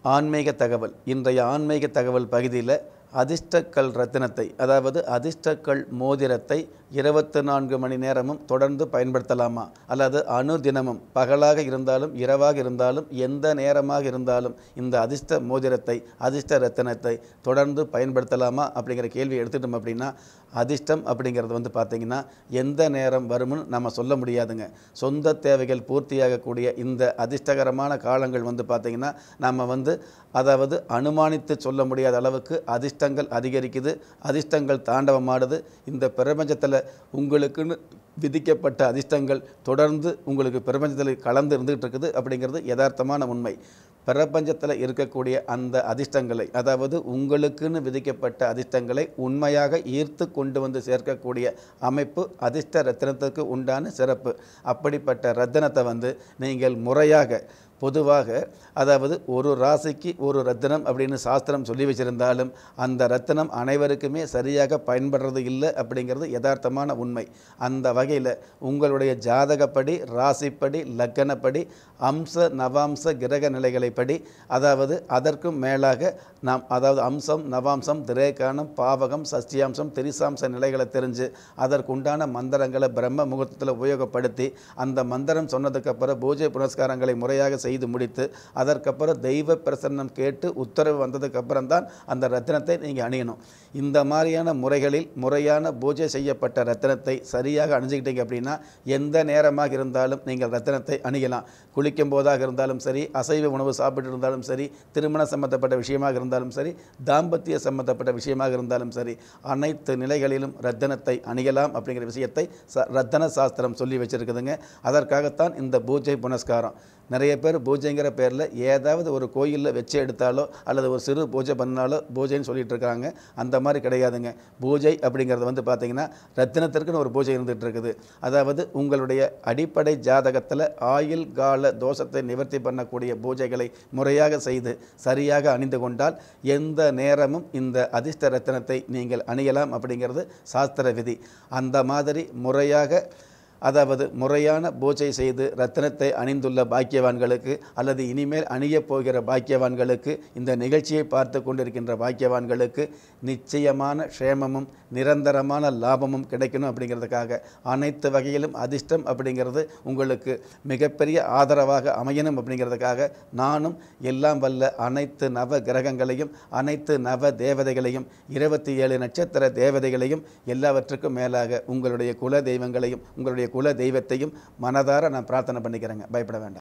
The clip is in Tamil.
ஆன்மீக தகவல் இன்றைய ஆன்மீக தகவல் பகுதியில் அதிர்ஷ்டக்கல் ரத்தினத்தை அதாவது அதிர்ஷ்டக்கல் மோதிரத்தை இருபத்தி நான்கு மணி நேரமும் தொடர்ந்து பயன்படுத்தலாமா அல்லது அனுதினமும் பகலாக இருந்தாலும் இரவாக இருந்தாலும் எந்த நேரமாக இருந்தாலும் இந்த அதிர்ஷ்ட மோதிரத்தை அதிர்ஷ்ட ரத்தினத்தை தொடர்ந்து பயன்படுத்தலாமா அப்படிங்கிற கேள்வி எடுத்துட்டோம் அப்படின்னா அதிர்ஷ்டம் அப்படிங்கிறது வந்து பார்த்திங்கன்னா எந்த நேரம் வரும்னு நம்ம சொல்ல முடியாதுங்க சொந்த தேவைகள் பூர்த்தியாகக்கூடிய இந்த அதிர்ஷ்டகரமான காலங்கள் வந்து பார்த்திங்கன்னா நம்ம வந்து அதாவது அனுமானித்து சொல்ல முடியாத அளவுக்கு அதிர்ஷ்டங்கள் அதிகரிக்குது அதிர்ஷ்டங்கள் தாண்டவமாடுது இந்த பிரபஞ்சத்தில் உங்களுக்குன்னு விதிக்கப்பட்ட அதிர்ஷ்டங்கள் தொடர்ந்து உங்களுக்கு பிரபஞ்சத்தில் கலந்து இருந்துகிட்டு இருக்குது அப்படிங்கிறது யதார்த்தமான உண்மை பிரபஞ்சத்தில் இருக்கக்கூடிய அந்த அதிர்ஷ்டங்களை அதாவது உங்களுக்குன்னு விதிக்கப்பட்ட அதிர்ஷ்டங்களை உண்மையாக ஈர்த்து கொண்டு வந்து சேர்க்கக்கூடிய அமைப்பு அதிர்ஷ்ட ரத்தினத்துக்கு உண்டான சிறப்பு அப்படிப்பட்ட ரத்தினத்தை வந்து நீங்கள் முறையாக பொதுவாக அதாவது ஒரு ராசிக்கு ஒரு ரத்தினம் அப்படின்னு சாஸ்திரம் சொல்லி வச்சிருந்தாலும் அந்த ரத்தினம் அனைவருக்குமே சரியாக பயன்படுறது இல்லை அப்படிங்கிறது யதார்த்தமான உண்மை அந்த வகையில் உங்களுடைய ஜாதகப்படி ராசிப்படி லக்கணப்படி அம்ச நவாம்ச கிரக நிலைகளைப்படி அதாவது அதற்கும் மேலாக நாம் அதாவது அம்சம் நவாம்சம் திரேகானம் பாவகம் சஷ்டியாம்சம் திரிசாம்ச நிலைகளை தெரிஞ்சு அதற்குண்டான மந்திரங்களை பிரம்ம முகூர்த்தத்தில் உபயோகப்படுத்தி அந்த மந்திரம் சொன்னதுக்கப்புறம் பூஜை புனஸ்காரங்களை முறையாக செய்து முடித்து அதற்கப்புறம் தெய்வ பிரசன்னம் கேட்டு உத்தரவு வந்ததுக்கப்புறம் தான் அந்த ரத்தினத்தை நீங்கள் அணியணும் இந்த மாதிரியான முறைகளில் முறையான பூஜை செய்யப்பட்ட ரத்தினத்தை சரியாக அணிஞ்சுக்கிட்டீங்க அப்படின்னா எந்த நேரமாக இருந்தாலும் நீங்கள் ரத்தினத்தை அணியலாம் குளிக்கும் போதாக இருந்தாலும் சரி அசைவ உணவு சாப்பிட்டு இருந்தாலும் சரி திருமண சம்பந்தப்பட்ட விஷயமாக இருந்தாலும் சரி தாம்பத்திய சம்பந்தப்பட்ட விஷயமாக இருந்தாலும் சரி அனைத்து நிலைகளிலும் ரத்தினத்தை அணியலாம் அப்படிங்கிற விஷயத்தை ச ரத்தன சாஸ்திரம் சொல்லி வச்சுருக்குதுங்க அதற்காகத்தான் இந்த பூஜை புனஸ்காரம் நிறைய பேர் பூஜைங்கிற பேரில் ஏதாவது ஒரு கோயிலில் வச்சு எடுத்தாலோ அல்லது ஒரு சிறு பூஜை பண்ணாலோ பூஜைன்னு சொல்லிட்டு இருக்காங்க அந்த மாதிரி கிடையாதுங்க பூஜை அப்படிங்கிறது வந்து பார்த்திங்கன்னா ரத்தினத்திற்குன்னு ஒரு பூஜை இருந்துகிட்டு இருக்குது அதாவது உங்களுடைய அடிப்படை ஜாதகத்தில் ஆயுள் கால தோஷத்தை நிவர்த்தி பண்ணக்கூடிய பூஜைகளை முறையாக செய்து சரியாக அணிந்து கொண்டால் எந்த நேரமும் இந்த அதிர்ஷ்ட ரத்தினத்தை நீங்கள் அணியலாம் அப்படிங்கிறது சாஸ்திர விதி அந்த மாதிரி முறையாக அதாவது முறையான பூஜை செய்து ரத்தினத்தை அணிந்துள்ள பாக்கியவான்களுக்கு அல்லது இனிமேல் அணியப் போகிற பாக்கியவான்களுக்கு இந்த நிகழ்ச்சியை பார்த்து கொண்டிருக்கின்ற பாக்கியவான்களுக்கு நிச்சயமான க்ஷேமமும் நிரந்தரமான லாபமும் கிடைக்கணும் அப்படிங்கிறதுக்காக அனைத்து வகையிலும் அதிர்ஷ்டம் அப்படிங்கிறது உங்களுக்கு மிகப்பெரிய ஆதரவாக அமையணும் அப்படிங்கிறதுக்காக நானும் எல்லாம் வல்ல அனைத்து நவ கிரகங்களையும் அனைத்து நவ தேவதைகளையும் இருபத்தி ஏழு நட்சத்திர தேவதைகளையும் எல்லாவற்றுக்கும் மேலாக உங்களுடைய குல தெய்வங்களையும் உங்களுடைய குல தெய்வத்தையும் மனதார நான் பிரார்த்தனை பண்ணிக்கிறேங்க பயப்பட வேண்டாம்